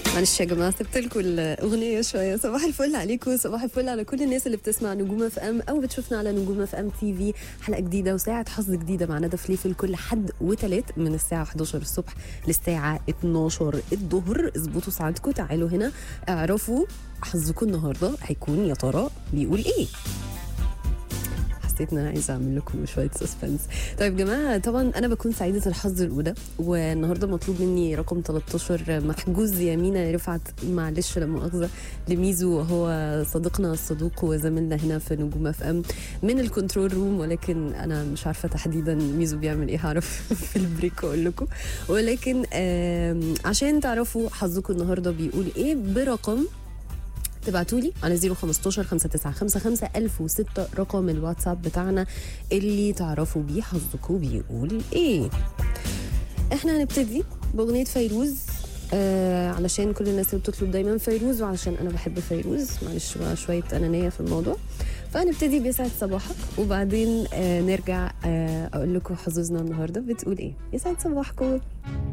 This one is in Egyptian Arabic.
معلش يا جماعه سبت لكم الاغنيه شويه صباح الفل عليكم صباح الفل على كل الناس اللي بتسمع نجوم اف ام او بتشوفنا على نجوم اف ام تي في حلقه جديده وساعه حظ جديده مع ندى فليفل كل حد وتلات من الساعه 11 الصبح للساعه 12 الظهر اظبطوا ساعتكم تعالوا هنا اعرفوا حظكم النهارده هيكون يا ترى بيقول ايه حسيت ان انا عايزه اعمل لكم شويه سسبنس طيب يا جماعه طبعا انا بكون سعيده الحظ الاولى والنهارده مطلوب مني رقم 13 محجوز يمينة رفعت معلش لا مؤاخذه لميزو هو صديقنا الصدوق وزميلنا هنا في نجوم اف ام من الكنترول روم ولكن انا مش عارفه تحديدا ميزو بيعمل ايه هعرف في البريك اقول لكم ولكن آم، عشان تعرفوا حظكم النهارده بيقول ايه برقم تبعتوا لي على 015 5955 1006 رقم الواتساب بتاعنا اللي تعرفوا بيه حظكم بيقول ايه احنا هنبتدي باغنيه فيروز آه علشان كل الناس اللي بتطلب دايما فيروز وعشان انا بحب فيروز معلش بقى شويه انانيه في الموضوع فهنبتدي بيسعد صباحك وبعدين آه نرجع آه اقول لكم حظوظنا النهارده بتقول ايه يسعد صباحكم